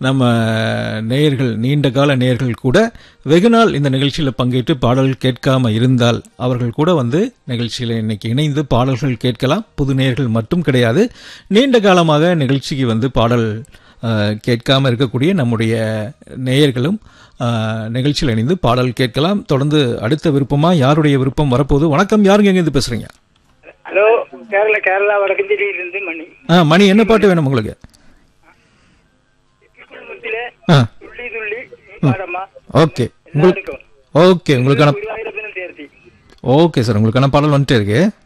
நம்ம நேயர்கள் நீண்ட கால நேயர்கள் கூட வெகு நாள் இந்த நிகழ்ச்சியில் பங்கேற்று பாடல் கேட்காம இருந்தால் அவர்கள் கூட வந்து நிகழ்ச்சியில் இன்னைக்கு இணைந்து பாடல்கள் கேட்கலாம் புது நேயர்கள் மட்டும் கிடையாது நீண்ட காலமாக நிகழ்ச்சிக்கு வந்து பாடல் அஹ், கேட்காம இருக்கக்கூடிய நம்முடைய நேயர்களும் அஹ், நிகழ்ச்சியில் இணைந்து பாடல் கேட்கலாம் தொடர்ந்து அடுத்த விருப்பமா யாருடைய விருப்பம் வரப்போகுது வணக்கம் யாருங்க எங்கேருந்து பேசுறீங்க ஹலோ கேரளா கேரளா வடக்கஞ்சேரியிலிருந்து மணி ஆ மணி என்ன பாட்டு வேணும் உங்களுக்கு குடும்பத்தில ஆ துள்ளி துள்ளி பாடம்மா ஓகே உங்களுக்கு எல்லாருக்கும் ஓகே உங்களுக்கான இருபதாயிரத்திനും சேர்த்தி ஓகே சார் உங்களுக்கான பாடல் வந்துட்டே இருக்கு